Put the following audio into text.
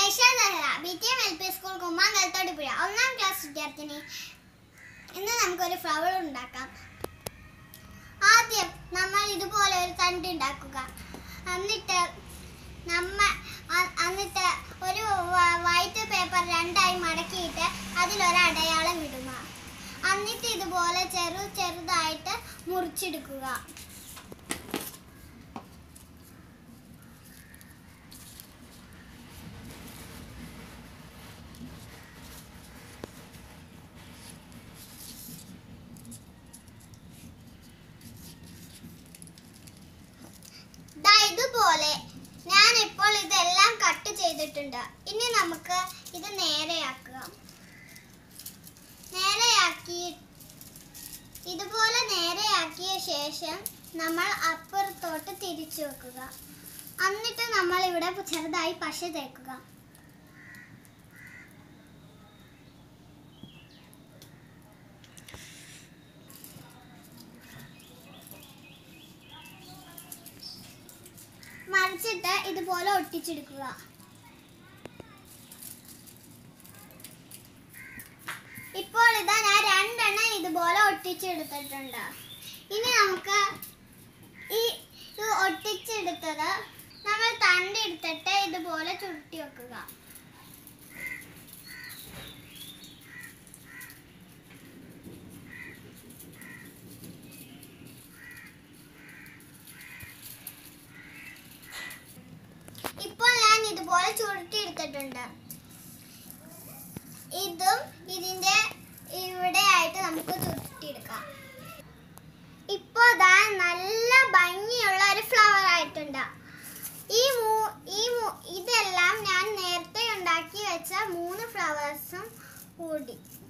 Aisha Nehra B T M L P school കുമ്മാങ്കലത്തോട് പുഴ ഒന്നാം ക്ലാസ് വിദ്യാർത്ഥിനി ഇന്ന് നമുക്കൊരു ഫ്ലവർ ഉണ്ടാക്കാം ആദ്യം നമ്മൾ ഇതുപോലെ ഒരു തണ്ട് ഉണ്ടാക്കുക എന്നിട്ട് നമ്മ അ- എന്നിട്ട് ഒരു വൈറ്റ് പേപ്പർ രണ്ടായി മടക്കിയിട്ട് അതിലൊരു അടയാളം ഇടുക എന്നിട്ട് ഇതുപോലെ ചെറു ചെറുതായിട്ട് മുറിച്ചെടുക്കുക ദാ ഇതുപോലെ ഞാൻ ഇപ്പോൾ ഇതെല്ലാം കട്ട് ചെയ്തിട്ടുണ്ട് ഇനി നമുക്ക് ഇത് നേരെയാക്കുക നേരെയാക്കി ഇതുപോലെ നേരെയാക്കിയ ശേഷം നമ്മൾ അപ്പുറത്തോട്ട് തിരിച്ചു വെക്കുക എന്നിട്ട് നമ്മൾ ഇവിടെ ചെറുതായി പശ തേക്കുക മറിച്ചിട്ട് ഇതുപോലെ ഒട്ടിച്ചെടുക്കുക ഇപ്പോൾ ഇതാ ഞാൻ രണ്ടെണ്ണം ഇതുപോലെ ഒട്ടിച്ചെടുത്തിട്ടുണ്ട് ഇനി നമുക്ക് ഈ ഇത് ഒട്ടിച്ചെടുത്തത് നമ്മൾ തണ്ടെടുത്തിട്ട് ഇതുപോലെ ചുരുട്ടി വെക്കുക ഇപ്പോൾ ഞാൻ ഇതുപോലെ ചുരുട്ടി എടുത്തിട്ടുണ്ട് ഇതും ഇതിന്റെ ഇവിടെ ആയിട്ട് നമുക്ക് ചുരുട്ടിയെടുക്കാം ഇപ്പോ ദാ നല്ല ഭംഗിയുള്ള ഒരു ഫ്ലവർ ആയിട്ടുണ്ട് ഈ മൂ ഈ മൂ- ഇതെല്ലാം ഞാൻ നേരത്തെ ഉണ്ടാക്കി വെച്ച മൂന്ന് ഫ്ലവേഴ്സും കൂടി